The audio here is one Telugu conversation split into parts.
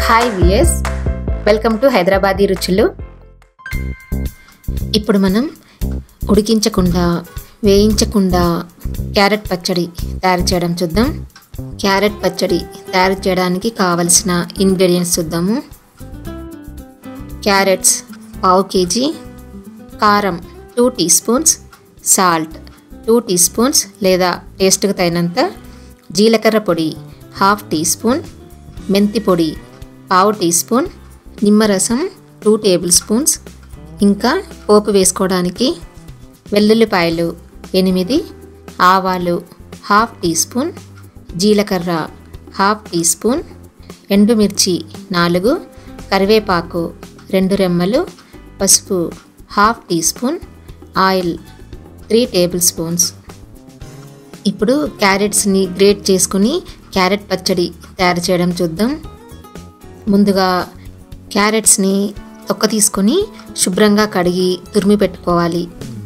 hi VS welcome to Hyderabadi రుచులు ఇప్పుడు మనం ఉడికించకుండా వేయించకుండా క్యారెట్ పచ్చడి తయారు చేయడం చూద్దాం క్యారెట్ పచ్చడి తయారు చేయడానికి కావలసిన ఇంగ్రీడియంట్స్ చూద్దాము క్యారెట్స్ పావు కేజీ కారం two teaspoons salt two teaspoons లేదా టేస్ట్కి తగినంత జీలకర్ర పొడి హాఫ్ టీ స్పూన్ మెంతి పొడి పావు టీ స్పూన్ నిమ్మరసం టూ టేబుల్ స్పూన్స్ ఇంకా పోపు వేసుకోవడానికి వెల్లుల్లిపాయలు ఎనిమిది ఆవాలు హాఫ్ టీ స్పూన్ జీలకర్ర హాఫ్ టీ స్పూన్ ఎండుమిర్చి నాలుగు కరివేపాకు రెండు రెమ్మలు పసుపు half teaspoon oil three tablespoons ఇప్పుడు క్యారెట్స్ని గ్రేట్ చేసుకుని క్యారెట్ పచ్చడి తయారు చేయడం చూద్దాం ముందుగా క్యారెట్స్ని తొక్క తీసుకొని శుభ్రంగా కడిగి తురిమి పెట్టుకోవాలి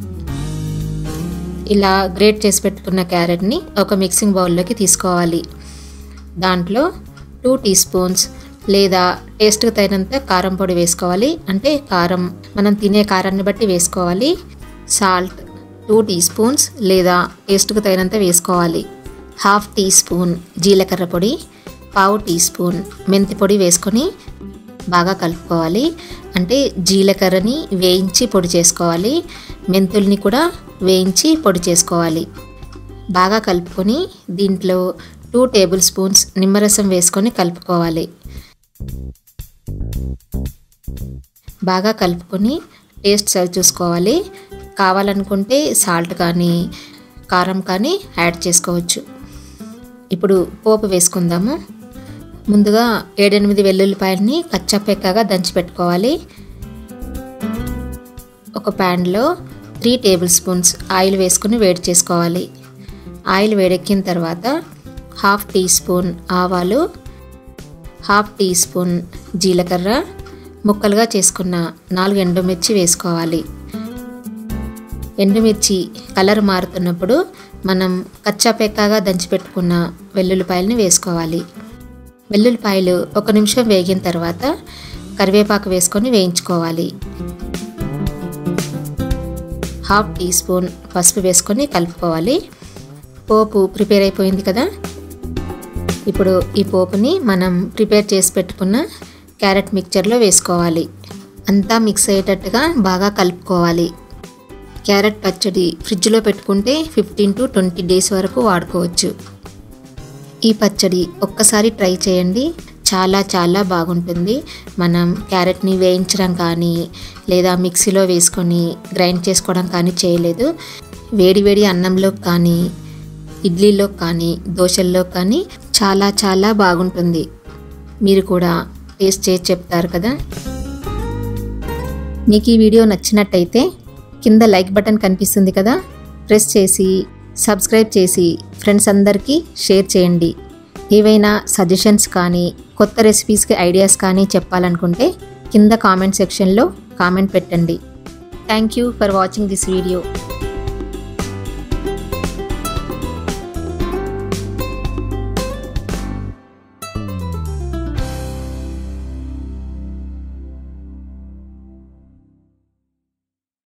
ఇలా గ్రేట్ చేసి పెట్టుకున్న క్యారెట్ని ఒక మిక్సింగ్ బౌల్లోకి తీసుకోవాలి దాంట్లో టూ టీ స్పూన్స్ లేదా టేస్ట్కి తగినంత కారం పొడి వేసుకోవాలి అంటే కారం మనం తినే కారాన్ని బట్టి వేసుకోవాలి సాల్ట్ టూ టీ స్పూన్స్ లేదా టేస్ట్కి తగినంత వేసుకోవాలి హాఫ్ టీ స్పూన్ జీలకర్ర పొడి పావు టీ స్పూన్ మెంతి పొడి వేసుకొని బాగా కలుపుకోవాలి అంటే జీలకర్రని వేయించి పొడి చేసుకోవాలి మెంతుల్ని కూడా వేయించి పొడి చేసుకోవాలి బాగా కలుపుకొని దీంట్లో టూ టేబుల్ స్పూన్స్ నిమ్మరసం వేసుకొని కలుపుకోవాలి బాగా కలుపుకొని టేస్ట్ సరి చూసుకోవాలి కావాలనుకుంటే సాల్ట్ కానీ కారం కానీ యాడ్ చేసుకోవచ్చు ఇప్పుడు పోపు వేసుకుందాము ముందుగా ఏడెనిమిది వెల్లుల్లిపాయలని కచ్చాపెక్కగా దంచి పెట్టుకోవాలి ఒక ప్యాన్లో త్రీ టేబుల్ స్పూన్స్ ఆయిల్ వేసుకుని వేడి చేసుకోవాలి ఆయిల్ వేడెక్కిన తర్వాత హాఫ్ టీ స్పూన్ ఆవాలు హాఫ్ టీ స్పూన్ జీలకర్ర ముక్కలుగా చేసుకున్న నాలుగు ఎండుమిర్చి వేసుకోవాలి ఎండుమిర్చి కలర్ మారుతున్నప్పుడు మనం కచ్చాపెక్కగా దంచిపెట్టుకున్న వెల్లుల్లిపాయలని వేసుకోవాలి వెల్లుల్లిపాయలు ఒక నిమిషం వేగిన తర్వాత కరివేపాకు వేసుకొని వేయించుకోవాలి హాఫ్ టీ స్పూన్ పసుపు వేసుకొని కలుపుకోవాలి పోపు ప్రిపేర్ అయిపోయింది కదా ఇప్పుడు ఈ పోపుని మనం ప్రిపేర్ చేసి పెట్టుకున్న క్యారెట్ మిక్చర్లో వేసుకోవాలి అంతా మిక్స్ అయ్యేటట్టుగా బాగా కలుపుకోవాలి క్యారెట్ పచ్చడి ఫ్రిడ్జ్లో పెట్టుకుంటే ఫిఫ్టీన్ టు ట్వంటీ డేస్ వరకు వాడుకోవచ్చు ఈ పచ్చడి ఒక్కసారి ట్రై చేయండి చాలా చాలా బాగుంటుంది మనం క్యారెట్ని వేయించడం కానీ లేదా మిక్సీలో వేసుకొని గ్రైండ్ చేసుకోవడం కానీ చేయలేదు వేడివేడి అన్నంలో కానీ ఇడ్లీలో కానీ దోశల్లో కానీ చాలా చాలా బాగుంటుంది మీరు కూడా టేస్ట్ చేసి చెప్తారు కదా మీకు ఈ వీడియో నచ్చినట్టయితే కింద లైక్ బటన్ కనిపిస్తుంది కదా ప్రెస్ చేసి సబ్స్క్రైబ్ చేసి ఫ్రెండ్స్ అందరికీ షేర్ చేయండి ఏవైనా సజెషన్స్ కానీ కొత్త రెసిపీస్కి ఐడియాస్ కానీ చెప్పాలనుకుంటే కింద కామెంట్ సెక్షన్లో కామెంట్ పెట్టండి thank you for watching this video